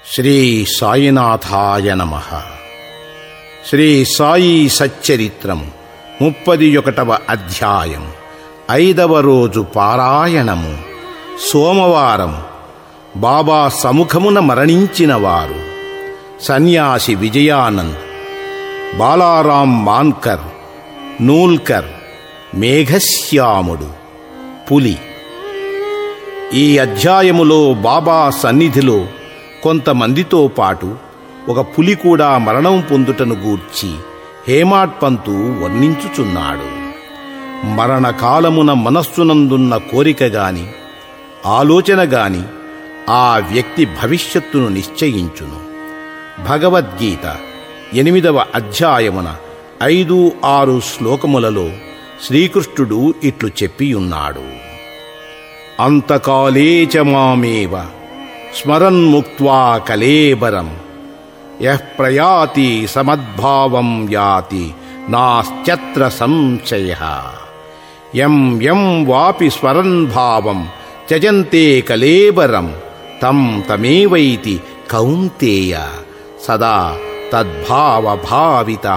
శ్రీ సాయినాథాయ నమ శ్రీ సాయి సచ్చరిత్రం ముప్పది ఒకటవ అధ్యాయం ఐదవ రోజు పారాయణము సోమవారం బాబా సముఖమున మరణించిన వారు సన్యాసి విజయానంద్ బాలారాం మాన్కర్ నూల్కర్ మేఘశ్యాముడు పులి ఈ అధ్యాయములో బాబా సన్నిధిలో కొంతమందితో పాటు ఒక పులి కూడా మరణం పొందుటను గూర్చి హేమాడ్ పంతు వర్ణించుచున్నాడు మరణకాలమున మనస్సునందున్న కోరిక గాని ఆలోచన గాని ఆ వ్యక్తి భవిష్యత్తును నిశ్చయించును భగవద్గీత ఎనిమిదవ అధ్యాయమున ఐదు ఆరు శ్లోకములలో శ్రీకృష్ణుడు ఇట్లు చెప్పియున్నాడు అంతకాలే చ మామేవ స్మరన్ముక్త్వా కలేబరం యః ప్రయాతి సమద్భావం యాతి నాస్త్యత్ర సంశయ యం యం వాపి స్మరన్ భావం త్యజంతే కలేబరం తం తమేవైతి కౌంతేయ సదా తద్భావభావిత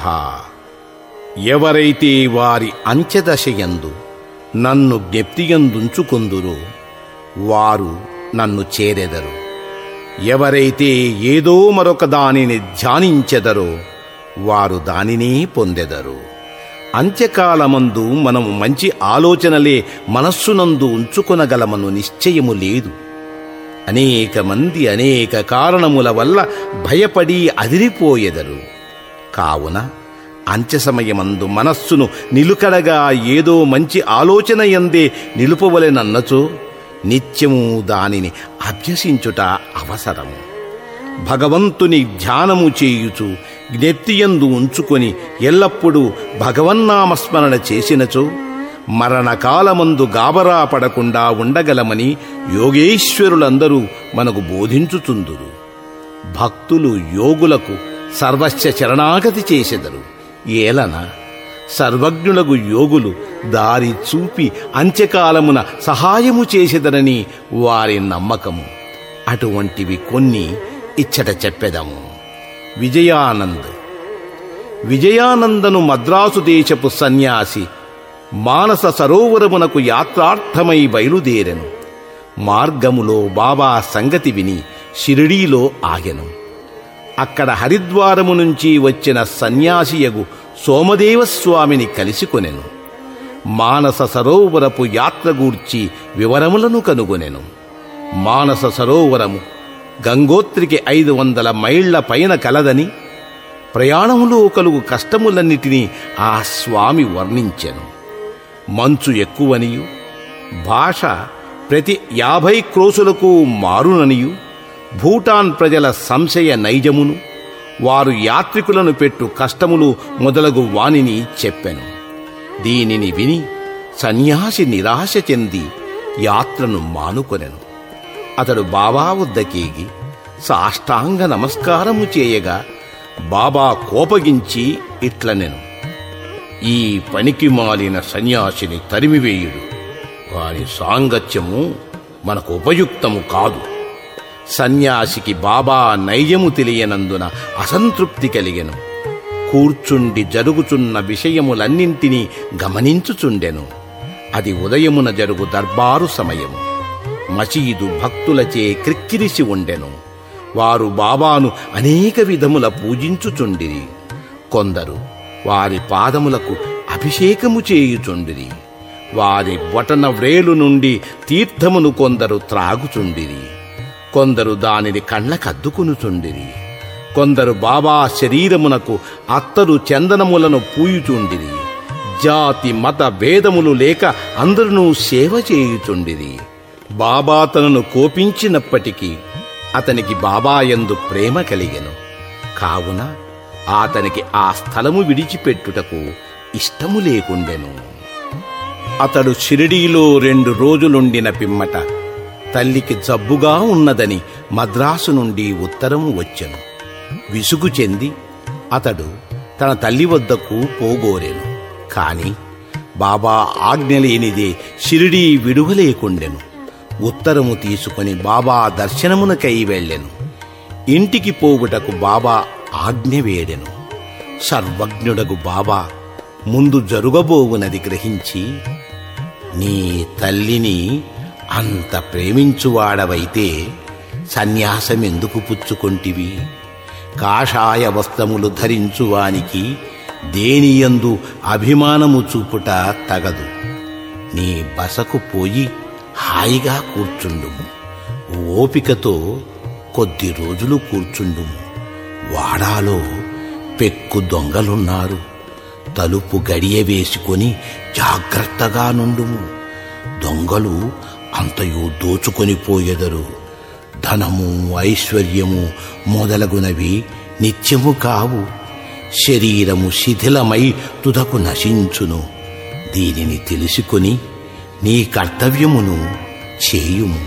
ఎవరైతే వారి అంచెదశయందు నన్ను జ్ఞప్తియందుంచుకొందురో వారు నన్ను చేరెదరు ఎవరైతే ఏదో మరొక దానిని ధ్యానించెదరో వారు దానినే పొందెదరు అంత్యకాలమందు మనము మంచి ఆలోచనలే మనస్సునందు ఉంచుకొనగలమను నిశ్చయము లేదు అనేక మంది అనేక కారణముల వల్ల భయపడి అదిరిపోయెదరు కావున అంత్య సమయమందు మనస్సును నిలుకడగా ఏదో మంచి ఆలోచన ఎందే నిలుపవలెనన్నచో నిత్యము దానిని అభ్యసించుట అవసరము భగవంతుని ధ్యానము చేయుచు జ్ఞప్తియందు ఉంచుకొని ఎల్లప్పుడూ భగవన్నామస్మరణ చేసినచో మరణకాలమందు గాబరా పడకుండా ఉండగలమని యోగేశ్వరులందరూ మనకు బోధించుచుందురు భక్తులు యోగులకు సర్వస్య శరణాగతి చేసెదరు ఏలన సర్వజ్ఞులకు యోగులు దారి చూపి అంత్యకాలమున సహాయము చేసెదరని వారి నమ్మకము అటువంటివి కొన్ని ఇచ్చట చెప్పెదము విజయానంద్ విజయానందను మద్రాసు దేశపు సన్యాసి మానస సరోవరమునకు యాత్రార్థమై బయలుదేరెను మార్గములో బాబా సంగతి విని షిరిడీలో ఆగెను అక్కడ హరిద్వారము నుంచి వచ్చిన సన్యాసియగు సోమదేవస్వామిని కలిసికొనెను మానస సరోవరపు యాత్ర గూర్చి వివరములను కనుగొనెను మానస సరోవరము గంగోత్రికి ఐదు వందల మైళ్ల పైన కలదని ప్రయాణములో కలుగు కష్టములన్నిటినీ ఆ స్వామి వర్ణించెను మంచు ఎక్కువనియు భాష ప్రతి యాభై క్రోసులకు మారుననియు భూటాన్ ప్రజల సంశయ నైజమును వారు యాత్రికులను పెట్టు కష్టములు మొదలగు వానిని చెప్పెను దీనిని విని సన్యాసి నిరాశ చెంది యాత్రను మానుకొనెను అతడు బాబా వద్దకేగి సాష్టాంగ నమస్కారము చేయగా బాబా కోపగించి ఇట్లనెను ఈ పనికి మాలిన సన్యాసిని తరిమివేయుడు వారి సాంగత్యము మనకు ఉపయుక్తము కాదు సన్యాసికి బాబా నైజము తెలియనందున అసంతృప్తి కలిగెను కూర్చుండి జరుగుచున్న విషయములన్నింటినీ గమనించుచుండెను అది ఉదయమున జరుగు దర్బారు సమయము మసీదు భక్తులచే క్రిక్కిరిసి ఉండెను వారు బాబాను అనేక విధముల పూజించుచుండిరి కొందరు వారి పాదములకు అభిషేకము చేయుచుండిరి వారి బొటన వ్రేలు నుండి తీర్థమును కొందరు త్రాగుచుండిరి కొందరు దానిని కళ్ళకద్దుకునుచుండిరి కొందరు బాబా శరీరమునకు అత్తరు చందనములను పూయుచుండిరి జాతి మత భేదములు లేక అందరూ సేవ చేయుచుండిరి బాబా తనను కోపించినప్పటికీ అతనికి బాబాయందు ప్రేమ కలిగెను కావున అతనికి ఆ స్థలము విడిచిపెట్టుటకు ఇష్టము లేకుండెను అతడు షిరిడీలో రెండు రోజులుండిన పిమ్మట తల్లికి జబ్బుగా ఉన్నదని మద్రాసు నుండి ఉత్తరం వచ్చెను విసుగు చెంది అతడు తన తల్లి వద్దకు పోగోరెను కాని బాబా ఆజ్ఞ లేనిదే షిరిడీ విడువలేకుండెను ఉత్తరము తీసుకొని బాబా దర్శనమునకై వెళ్ళెను ఇంటికి పోవుటకు బాబా ఆజ్ఞ వేడెను సర్వజ్ఞుడగు బాబా ముందు జరుగబోవునది గ్రహించి నీ తల్లిని అంత ప్రేమించువాడవైతే సన్యాసమెందుకు పుచ్చుకొంటివి కాషాయ వస్త్రములు ధరించువానికి దేనియందు అభిమానము చూపుట తగదు నీ బసకు పోయి హాయిగా కూర్చుండుము ఓపికతో కొద్ది రోజులు కూర్చుండుము వాడాలో పెక్కు దొంగలున్నారు తలుపు గడియ వేసుకొని జాగ్రత్తగా నుండుము దొంగలు అంతయు దోచుకొని పోయెదరు ధనము ఐశ్వర్యము మొదలగునవి నిత్యము కావు శరీరము శిథిలమై తుదకు నశించును దీనిని తెలుసుకొని నీ కర్తవ్యమును చేయుము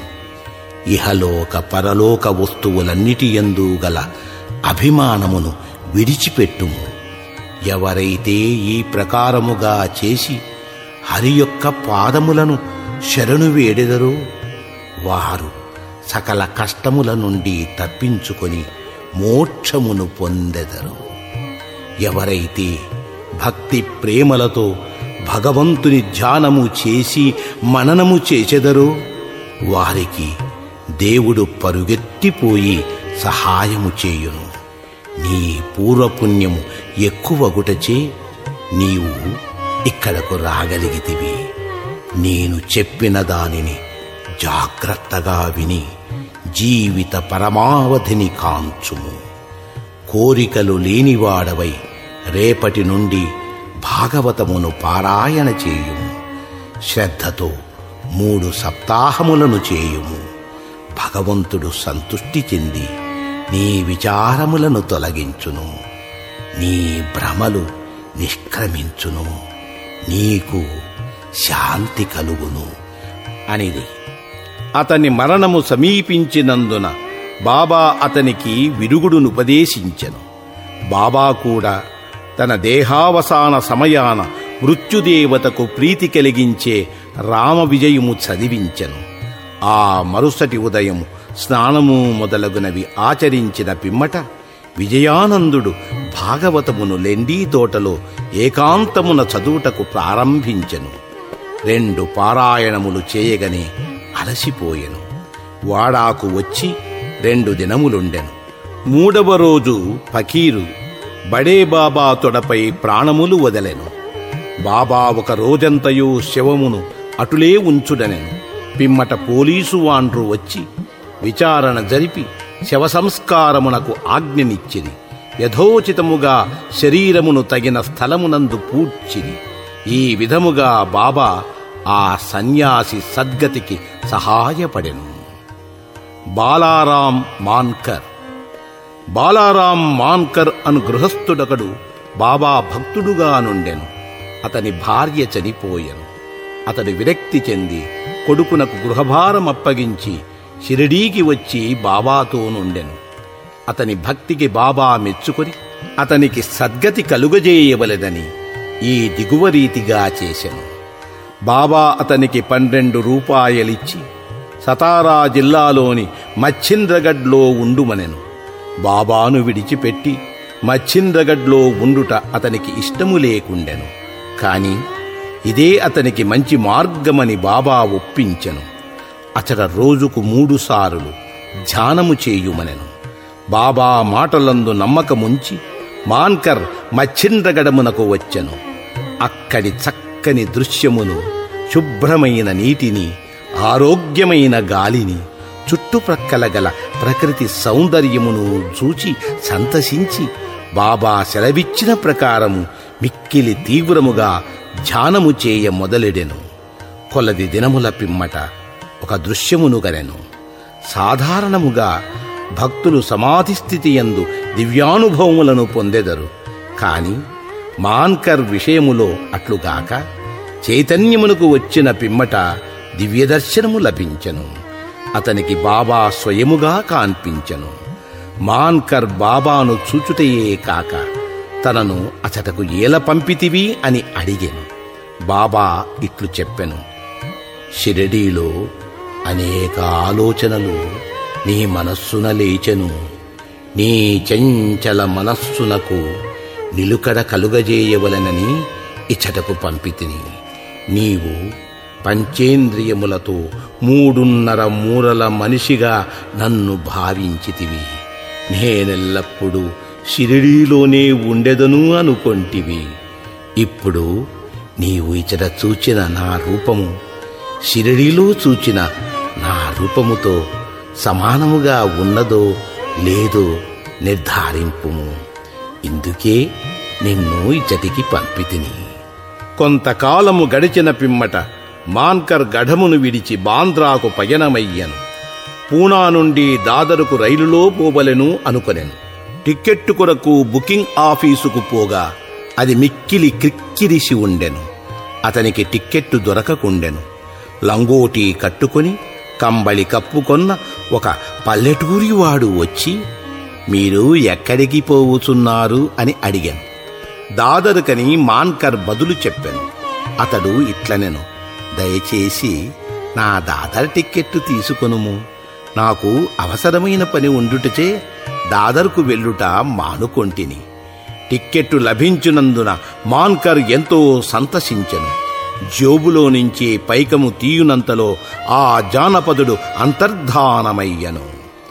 ఇహలోక పరలోక వస్తువులన్నిటి యందు గల అభిమానమును విడిచిపెట్టుము ఎవరైతే ఈ ప్రకారముగా చేసి హరి యొక్క పాదములను శరణు వేడెదరో వారు సకల కష్టముల నుండి తప్పించుకొని మోక్షమును పొందెదరు ఎవరైతే భక్తి ప్రేమలతో భగవంతుని ధ్యానము చేసి మననము చేసెదరో వారికి దేవుడు పరుగెత్తిపోయి సహాయము చేయును నీ పూర్వపుణ్యము ఎక్కువగుటచే నీవు ఇక్కడకు రాగలిగితివి నేను చెప్పిన దానిని జాగ్రత్తగా విని జీవిత పరమావధిని కాంచుము కోరికలు లేనివాడవై రేపటి నుండి భాగవతమును పారాయణ చేయుము శ్రద్ధతో మూడు సప్తాహములను చేయుము భగవంతుడు సంతుష్టి చెంది నీ విచారములను తొలగించును నీ భ్రమలు నిష్క్రమించును నీకు శాంతి కలుగును అనిది అతని మరణము సమీపించినందున బాబా అతనికి విరుగుడునుపదేశించెను బాబా కూడా తన దేహావసాన సమయాన మృత్యుదేవతకు ప్రీతి కలిగించే రామ విజయము చదివించెను ఆ మరుసటి ఉదయం స్నానము మొదలగునవి ఆచరించిన పిమ్మట విజయానందుడు భాగవతమును లెండీ తోటలో ఏకాంతమున చదువుటకు ప్రారంభించెను రెండు పారాయణములు చేయగనే అలసిపోయెను వాడాకు వచ్చి రెండు దినములుండెను మూడవ రోజు ఫకీరు బడే బాబా తొడపై ప్రాణములు వదలెను బాబా ఒక రోజంతయు శవమును అటులే ఉంచుడనెను పిమ్మట పోలీసు వాండ్రు వచ్చి విచారణ జరిపి శవ సంస్కారమునకు ఆజ్ఞనిచ్చిరి యథోచితముగా శరీరమును తగిన స్థలమునందు పూడ్చిరి ఈ విధముగా బాబా ఆ సన్యాసి సద్గతికి సహాయపడెను బాలారాం మాన్కర్ బాలారాం మాన్కర్ అను గృహస్థుడొకడు బాబా భక్తుడుగా నుండెను అతని భార్య చనిపోయెను అతడు విరక్తి చెంది కొడుకునకు గృహభారం అప్పగించి షిరిడీకి వచ్చి బాబాతో నుండెను అతని భక్తికి బాబా మెచ్చుకొని అతనికి సద్గతి కలుగజేయవలెదని ఈ దిగువ రీతిగా చేశెను బాబా అతనికి పన్నెండు రూపాయలిచ్చి సతారా జిల్లాలోని మచ్చింద్రగఢ్లో ఉండుమనెను బాబాను విడిచిపెట్టి మచ్చింద్రగఢ్లో ఉండుట అతనికి ఇష్టము లేకుండెను కాని ఇదే అతనికి మంచి మార్గమని బాబా ఒప్పించెను అతడ రోజుకు మూడు సారులు ధ్యానము చేయుమనెను బాబా మాటలందు నమ్మకముంచి మాన్కర్ మచ్చింద్రగడమునకు వచ్చెను అక్కడి చక్కని దృశ్యమును శుభ్రమైన నీటిని ఆరోగ్యమైన గాలిని చుట్టుప్రక్కల గల ప్రకృతి సౌందర్యమును చూచి సంతసించి బాబా సెలవిచ్చిన ప్రకారము మిక్కిలి తీవ్రముగా ధ్యానము చేయ మొదలెడెను కొలది దినముల పిమ్మట ఒక దృశ్యమును గనెను సాధారణముగా భక్తులు సమాధి స్థితి యందు దివ్యానుభవములను పొందెదరు కాని మాన్కర్ విషయములో అట్లుగాక చైతన్యమునకు వచ్చిన పిమ్మట దివ్యదర్శనము లభించెను అతనికి బాబా స్వయముగా కాన్పించెను మాన్కర్ బాబాను చూచుటయే కాక తనను అచటకు ఏల పంపితివి అని అడిగెను బాబా ఇట్లు చెప్పెను షిరడీలో అనేక ఆలోచనలు నీ మనస్సున లేచెను నీ చంచల మనస్సునకు నిలుకడ కలుగజేయవలనని ఇచ్చటకు పంపితిని నీవు పంచేంద్రియములతో మూడున్నర మూరల మనిషిగా నన్ను భావించితివి నేనెల్లప్పుడూ షిరిడీలోనే ఉండెదను అనుకొంటివి ఇప్పుడు నీవు ఇచ్చట చూచిన నా రూపము షిరిడీలో చూచిన నా రూపముతో సమానముగా ఉన్నదో లేదో నిర్ధారింపుము ఇందుకే నిన్ను ఇచ్చటికి పంపితిని కొంతకాలము గడిచిన పిమ్మట మాన్కర్ గఢమును విడిచి బాంద్రాకు పయనమయ్యను పూనా నుండి దాదరుకు రైలులో పోవలెను అనుకొనెను టిక్కెట్టు కొరకు బుకింగ్ ఆఫీసుకు పోగా అది మిక్కిలి క్రిక్కిరిసి ఉండెను అతనికి టిక్కెట్టు దొరకకుండెను లంగోటి కట్టుకొని కంబళి కప్పుకొన్న ఒక పల్లెటూరి వాడు వచ్చి మీరు ఎక్కడికి పోవుచున్నారు అని అడిగాను దాదరుకని మాన్కర్ బదులు చెప్పాను అతడు ఇట్లనెను దయచేసి నా దాదర్ టిక్కెట్టు తీసుకొనుము నాకు అవసరమైన పని ఉండుటచే దాదర్కు వెళ్ళుట మానుకొంటిని టిక్కెట్టు లభించినందున మాన్కర్ ఎంతో సంతసించెను జోబులో నుంచి పైకము తీయునంతలో ఆ జానపదుడు అంతర్ధానమయ్యను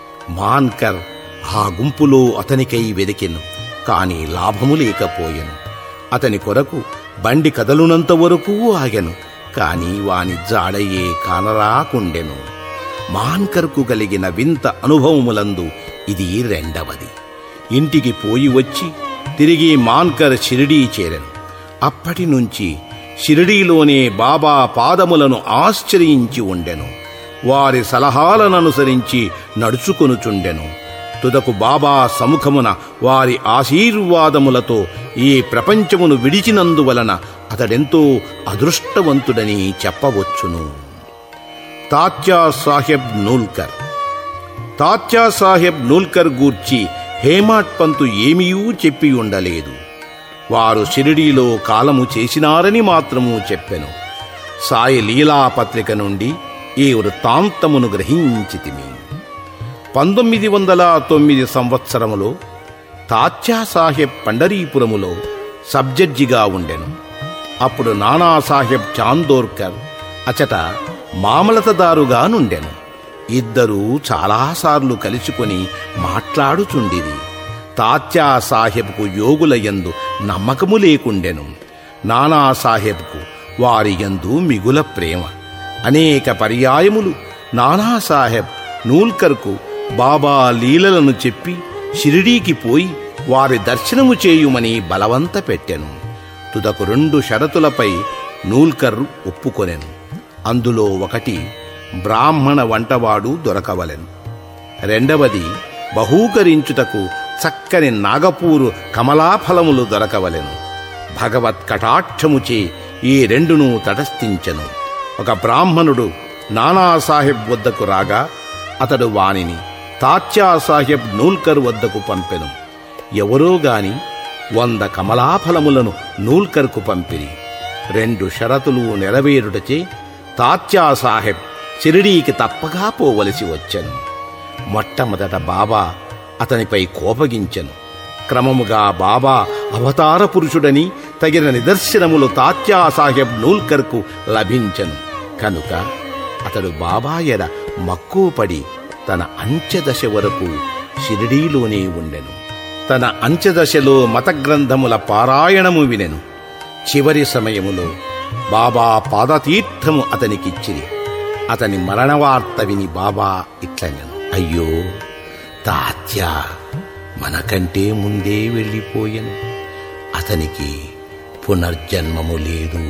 మాన్కర్ ఆ గుంపులో అతనికై వెదికెను కాని లాభము లేకపోయెను అతని కొరకు బండి కదలునంత వరకు ఆగెను కాని వాని జాడయే కానరాకుండెను మాన్కర్కు కలిగిన వింత అనుభవములందు ఇది రెండవది ఇంటికి పోయి వచ్చి తిరిగి మాన్కర్ షిరిడీ చేరెను అప్పటి నుంచి షిరిడీలోనే బాబా పాదములను ఆశ్చర్యించి ఉండెను వారి సలహాలననుసరించి నడుచుకొనుచుండెను తుదకు బాబా సముఖమున వారి ఆశీర్వాదములతో ఈ ప్రపంచమును విడిచినందువలన అతడెంతో అదృష్టవంతుడని చెప్పవచ్చును తాత్యా సాహెబ్ నూల్కర్ తాత్యా సాహెబ్ నూల్కర్ గూర్చి హేమాట్ పంతు ఏమీయూ చెప్పి ఉండలేదు వారు షిరిడీలో కాలము చేసినారని మాత్రము చెప్పెను సాయి లీలా పత్రిక నుండి ఈ వృత్తాంతమును గ్రహించితిమి పంతొమ్మిది వందల తొమ్మిది సంవత్సరములో తాత్యా సాహెబ్ పండరీపురములో సబ్జడ్జిగా ఉండెను అప్పుడు నానాసాహెబ్ చాందోర్కర్ అచట మామలతదారుగా నుండెను ఇద్దరూ చాలాసార్లు కలుసుకొని మాట్లాడుచుండిరి తాత్యా సాహెబ్కు యోగుల యందు నమ్మకము లేకుండెను నానాసాహెబ్కు వారి యందు మిగుల ప్రేమ అనేక పర్యాయములు నానాసాహెబ్ నూల్కర్కు బాబా లీలలను చెప్పి షిరిడీకి పోయి వారి దర్శనము చేయుమని బలవంత పెట్టెను తుదకు రెండు షరతులపై నూల్కర్ ఒప్పుకొనెను అందులో ఒకటి బ్రాహ్మణ వంటవాడు దొరకవలెను రెండవది బహూకరించుటకు చక్కని నాగపూరు కమలాఫలములు దొరకవలెను భగవత్ కటాక్షముచే ఈ రెండును తటస్థించెను ఒక బ్రాహ్మణుడు నానాసాహెబ్ వద్దకు రాగా అతడు వానిని తాత్యా సాహెబ్ నూల్కర్ వద్దకు పంపెను ఎవరో గాని వంద కమలాఫలములను నూల్కర్కు పంపిరి రెండు షరతులు నెరవేరుటచే తాత్యా సాహెబ్ షిరిడీకి తప్పగా పోవలసి వచ్చెను మొట్టమొదట బాబా అతనిపై కోపగించెను క్రమముగా బాబా అవతార పురుషుడని తగిన నిదర్శనములు తాత్యా సాహెబ్ నూల్కర్కు లభించెను కనుక అతడు బాబా ఎడ మక్కువపడి తన అంచెదశ వరకు షిరిడీలోనే ఉండెను తన అంచెదశలో మత గ్రంథముల పారాయణము వినెను చివరి సమయములో బాబా పాదతీర్థము అతనికిచ్చిరి అతని మరణవార్త విని బాబా ఇట్లనెను అయ్యో తాత్య మనకంటే ముందే వెళ్ళిపోయెను అతనికి పునర్జన్మము లేదు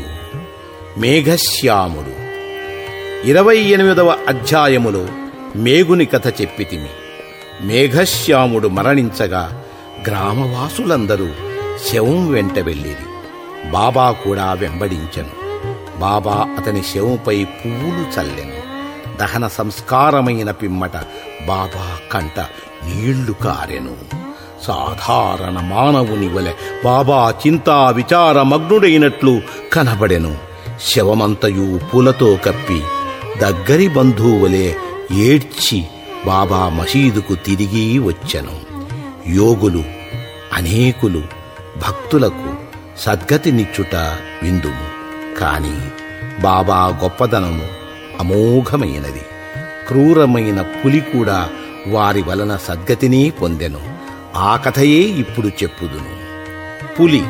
మేఘశ్యాముడు ఇరవై ఎనిమిదవ అధ్యాయములో మేగుని కథ చెప్పితిమి మేఘశ్యాముడు మరణించగా గ్రామవాసులందరూ శవం వెంట వెళ్ళిరి బాబా కూడా వెంబడించెను బాబా అతని శవంపై పువ్వులు చల్లెను దహన సంస్కారమైన పిమ్మట బాబా కంట నీళ్లు కారెను సాధారణ మానవుని వలె బాబా చింతా విచారమగ్నుడైనట్లు కనబడెను శవమంతయు పూలతో కప్పి దగ్గరి బంధువులే ఏడ్చి బాబా మసీదుకు తిరిగి వచ్చెను యోగులు అనేకులు భక్తులకు సద్గతినిచ్చుట విందుము కాని బాబా గొప్పదనము అమోఘమైనది క్రూరమైన పులి కూడా వారి వలన సద్గతిని పొందెను ఆ కథయే ఇప్పుడు చెప్పుదును పులి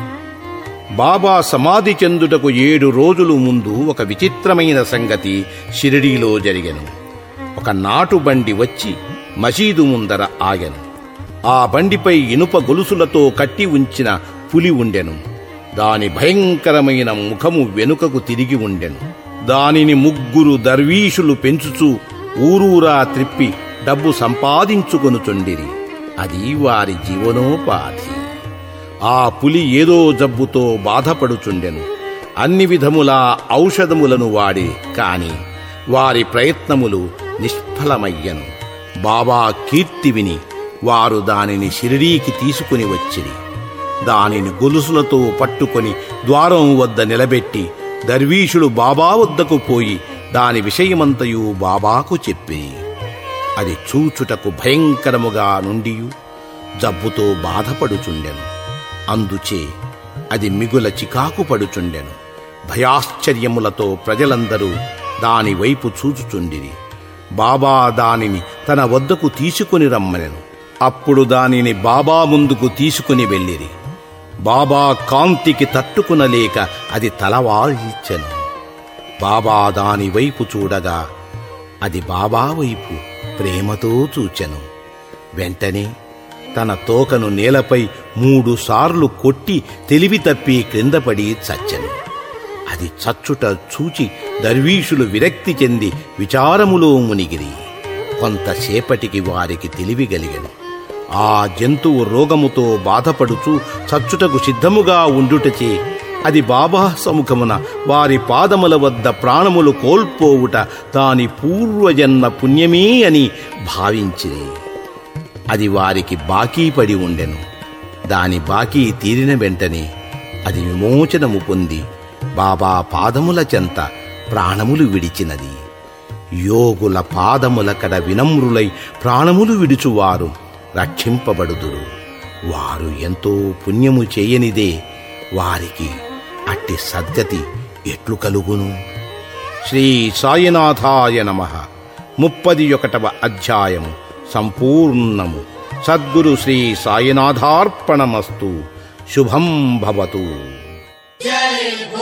బాబా సమాధి చెందుటకు ఏడు రోజులు ముందు ఒక విచిత్రమైన సంగతి షిరిడీలో జరిగెను ఒక నాటు బండి వచ్చి మసీదు ముందర ఆగెను ఆ బండిపై ఇనుప గొలుసులతో కట్టి ఉంచిన పులి ఉండెను దాని భయంకరమైన ముఖము వెనుకకు తిరిగి ఉండెను దానిని ముగ్గురు దర్వీషులు పెంచుచూ ఊరూరా త్రిప్పి డబ్బు సంపాదించుకొనుచుండిరి అది వారి జీవనోపాధి ఆ పులి ఏదో జబ్బుతో బాధపడుచుండెను అన్ని విధముల ఔషధములను వాడి కాని వారి ప్రయత్నములు నిష్ఫలమయ్యను బాబా కీర్తి విని వారు దానిని షిరిడీకి తీసుకుని వచ్చిరి దానిని గొలుసులతో పట్టుకొని ద్వారం వద్ద నిలబెట్టి దర్వీషుడు బాబా వద్దకు పోయి దాని విషయమంతయు బాబాకు చెప్పి అది చూచుటకు భయంకరముగా నుండియు జబ్బుతో బాధపడుచుండెను అందుచే అది మిగుల చికాకు పడుచుండెను భయాశ్చర్యములతో ప్రజలందరూ దాని వైపు చూచుచుండిరి బాబా దానిని తన వద్దకు తీసుకుని రమ్మనెను అప్పుడు దానిని బాబా ముందుకు తీసుకుని వెళ్ళిరి బాబా కాంతికి తట్టుకునలేక అది తలవాల్చెను బాబా దాని వైపు చూడగా అది బాబా వైపు ప్రేమతో చూచెను వెంటనే తన తోకను నేలపై మూడు సార్లు కొట్టి తెలివి తప్పి క్రిందపడి చచ్చెను అది చచ్చుట చూచి దర్వీషులు విరక్తి చెంది విచారములో మునిగిరి కొంతసేపటికి వారికి తెలివి గలిగెను ఆ జంతువు రోగముతో బాధపడుచు చచ్చుటకు సిద్ధముగా ఉండుటచే అది బాబా సముఖమున వారి పాదముల వద్ద ప్రాణములు కోల్పోవుట దాని పూర్వజన్మ పుణ్యమే అని భావించిరి అది వారికి బాకీ పడి ఉండెను దాని బాకీ తీరిన వెంటనే అది విమోచనము పొంది బాబా పాదముల చెంత ప్రాణములు విడిచినది యోగుల పాదముల కడ వినమ్రులై ప్రాణములు విడుచువారు రక్షింపబడుదురు వారు ఎంతో పుణ్యము చేయనిదే వారికి అట్టి సద్గతి ఎట్లు కలుగును శ్రీ సాయినాథాయ నమ ముప్పది ఒకటవ అధ్యాయము సంపూర్ణము సద్గురు శ్రీ సాయినాథార్పణమస్తు శుభం భవతు జై